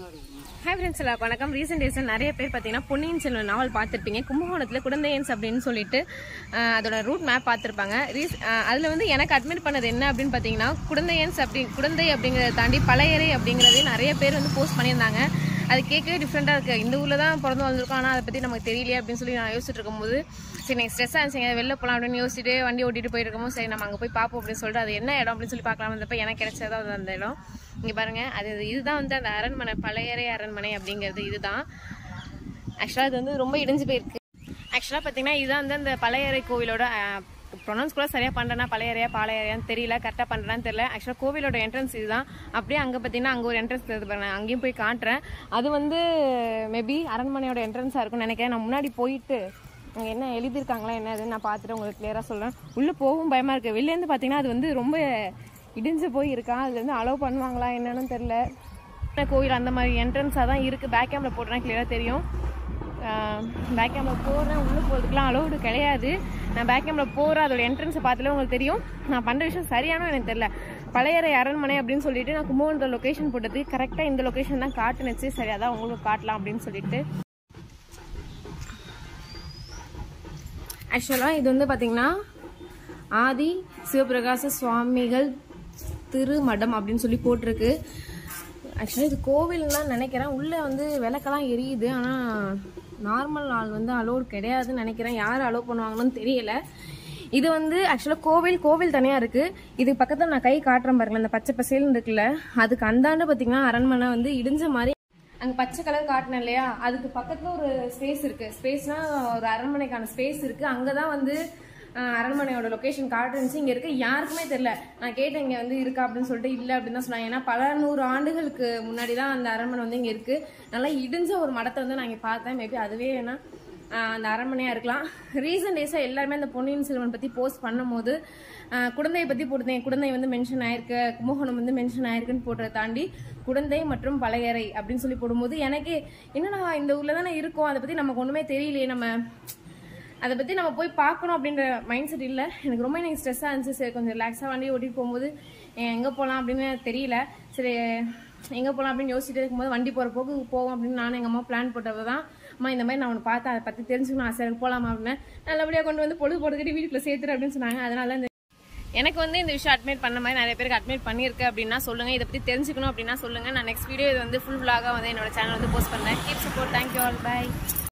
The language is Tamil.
ஹாய் ஃப்ரெண்ட்ஸ் எல்லாருக்கும் வணக்கம் ரீசெண்ட் டேஸில் நிறைய பேர் பார்த்தீங்கன்னா பொன்னியின் செல்வன் நாவல் பார்த்துருப்பீங்க கும்பகோணத்தில் குழந்தையன்ஸ் அப்படின்னு சொல்லிட்டு அஹ், அதோட ரூட் மேப் பார்த்துருப்பாங்க ரீஸ் அதில் வந்து எனக்கு அட்மிட் பண்ணது என்ன அப்படின்னு பார்த்தீங்கன்னா குழந்தையன்ஸ் அப்படி குழந்தை அப்படிங்கிறத தாண்டி பழையறை அப்படிங்கிறதே நிறைய பேர் வந்து போஸ்ட் பண்ணியிருந்தாங்க அது கேட்கவே டிஃப்ரெண்ட்டாக இருக்குது இந்த ஊரில் தான் பிறந்து வந்திருக்கோம் ஆனால் அதை பற்றி நமக்கு தெரியலையே அப்படின்னு சொல்லி நான் யோசிச்சுட்டு இருக்கும்போது சரி எனக்கு ஸ்ட்ரெஸ்ஸாக இருந்துச்சுங்க வெளில போகலாம் அப்படின்னு யோசிச்சுட்டு வண்டி ஓட்டிட்டு போயிட்டு இருக்கும்போது சரி நம்ம அங்கே போய் பார்ப்போம் அப்படின்னு சொல்லிட்டு அது என்ன இடம் அப்படின்னு சொல்லி பார்க்கலாம் வந்தப்போ எனக்கு கிடைச்சதா அது அந்த இடம் இங்கே பாருங்க அது இதுதான் வந்து அந்த அரண்மனை பழையறை அரண்மனை அப்படிங்கிறது இதுதான் ஆக்சுவலாக இது வந்து ரொம்ப இடிஞ்சு போயிருக்கு ஆக்சுவலாக பார்த்தீங்கன்னா இதுதான் வந்து அந்த பழையறை கோவிலோட ப்ரொனவுன்ஸ் கூட சரியாக பண்ணுறேன்னா பழையறையா பாளையறையான்னு தெரியல கரெக்டாக பண்ணுறான்னு தெரியல ஆக்சுவலாக கோவிலோட என்ட்ரன்ஸ் இதுதான் அப்படியே அங்கே பார்த்தீங்கன்னா அங்கே ஒரு என்ட்ரன்ஸ் இருக்குது பாருங்க அங்கேயும் போய் காட்டுறேன் அது வந்து மேபி அரண்மனையோட என்ட்ரன்ஸாக இருக்கும்னு நினைக்கிறேன் நான் முன்னாடி போயிட்டு அங்கே என்ன எழுதியிருக்காங்களா என்ன அதுன்னு நான் பார்த்துட்டு உங்களுக்கு கிளியராக சொல்கிறேன் உள்ளே போகவும் பயமாக இருக்குது வெளிலேருந்து பார்த்தீங்கன்னா அது வந்து ரொம்ப இடிஞ்சு போய் இருக்கா அதுல இருந்து அலோவ் பண்ணுவாங்களா என்னன்னு தெரியல கோயில் அந்த மாதிரி என்ட்ரன்ஸாக தான் இருக்குது பேக் கேமில் போடுறேன் கிளியராக தெரியும் பேக் கேமில் போகிறேன் உள்ளே போகிறதுக்குலாம் அலோடு கிடையாது நான் பேக் கேமில் போகிறேன் அதோட என்ட்ரன்ஸை பார்த்தாலே உங்களுக்கு தெரியும் நான் பண்ணுற விஷயம் சரியானோ எனக்கு தெரியல பழையறை அரண்மனை அப்படின்னு சொல்லிட்டு நான் கும்பகோணத்தில் லொக்கேஷன் போட்டது கரெக்டாக இந்த லொக்கேஷன் தான் காட்டுனுச்சு சரி அதான் உங்களுக்கு காட்டலாம் அப்படின்னு சொல்லிட்டு ஆக்சுவலாக இது வந்து பார்த்தீங்கன்னா ஆதி சிவபிரகாச சுவாமிகள் திருமடம் அப்படின்னு சொல்லி போட்டிருக்கு ஆக்சுவலாக இது கோவில்லாம் நினைக்கிறேன் உள்ளே வந்து விளக்கெல்லாம் எரியுது ஆனால் நார்மல் ஆள் வந்து அலோட் கிடையாதுன்னு நினைக்கிறேன் யார் அலோவ் பண்ணுவாங்கன்னு தெரியல இது வந்து ஆக்சுவலாக கோவில் கோவில் தனியாக இருக்குது இது பக்கத்தில் நான் கை காட்டுறேன் பாருங்களேன் இந்த பச்சை பசேல்னு இருக்குல்ல அதுக்கு அந்தாண்ட பார்த்தீங்கன்னா அரண்மனை வந்து இடிஞ்ச மாதிரி அங்க பச்சை கலர் காட்டினேன் இல்லையா அதுக்கு பக்கத்துல ஒரு ஸ்பேஸ் இருக்கு ஸ்பேஸ்னா ஒரு அரண்மனைக்கான ஸ்பேஸ் இருக்கு அங்கதான் வந்து அஹ், அரண்மனையோட லொகேஷன் காட்டுருந்துச்சு இங்க இருக்க யாருக்குமே தெரியல நான் கேட்டேன் இங்க வந்து இருக்கா அப்படின்னு சொல்லிட்டு இல்ல அப்படின்னு தான் சொன்னாங்க ஏன்னா பல நூறு ஆண்டுகளுக்கு முன்னாடி தான் அந்த அரண்மனை வந்து இங்க இருக்கு நல்லா இடிஞ்ச ஒரு மடத்தை வந்து நான் இங்க பார்த்தேன் மேபி அதுவே வேணா ஆஹ் அந்த அரண்மனையாக இருக்கலாம் ரீசன்ட் டேஸாக எல்லாருமே அந்த பொன்னியின் செல்வன் பற்றி போஸ்ட் பண்ணும்போது ஆஹ் குழந்தையை பற்றி போட்டிருந்தேன் குழந்தை வந்து மென்ஷன் ஆயிருக்கு கும்பகோணம் வந்து மென்ஷன் ஆயிருக்குன்னு போடுறத தாண்டி குழந்தை மற்றும் பழையறை அப்படின்னு சொல்லி போடும்போது எனக்கு என்னடா இந்த ஊரில் தானே இருக்கோம் அதை பற்றி நமக்கு ஒன்றுமே தெரியலையே நம்ம அதை பற்றி நம்ம போய் பார்க்கணும் அப்படின்ற மைண்ட் செட் இல்லை எனக்கு ரொம்ப எனக்கு ஸ்ட்ரெஸ்ஸாக இருந்துச்சு சரி கொஞ்சம் ரிலாக்ஸாக வண்டி ஓட்டிட்டு போகும்போது எங்கே போகலாம் அப்படின்னு தெரியல சரி எங்கே போகலாம் அப்படின்னு யோசிச்சுட்டு இருக்கும்போது வண்டி போகிற போக்கு போவோம் அப்படின்னு நானும் எங்கள் அம்மா பிளான் போட்டது தான் அம்மா இந்த மாதிரி நான் ஒன்று பார்த்தேன் அதை பற்றி தெரிஞ்சுக்கணும் ஆசை இருக்கு போகலாமா அப்படின்னு நல்லபடியாக கொண்டு வந்து பொழுது போட்டுக்கிட்டு வீட்டுக்குள்ள சேர்த்துரு அப்படின்னு சொன்னாங்க அதனால இந்த எனக்கு வந்து இந்த விஷயம் அட்மிட் பண்ண மாதிரி நிறைய பேருக்கு அட்மிட் பண்ணியிருக்கு அப்படின்னா சொல்லுங்க இதை பற்றி தெரிஞ்சுக்கணும் அப்படின்னா சொல்லுங்க நான் நெக்ஸ்ட் வீடியோ இது வந்து ஃபுல் vlog-ஆ வந்து என்னோட சேனல் வந்து போஸ்ட் பண்ணுறேன் keep support thank you all by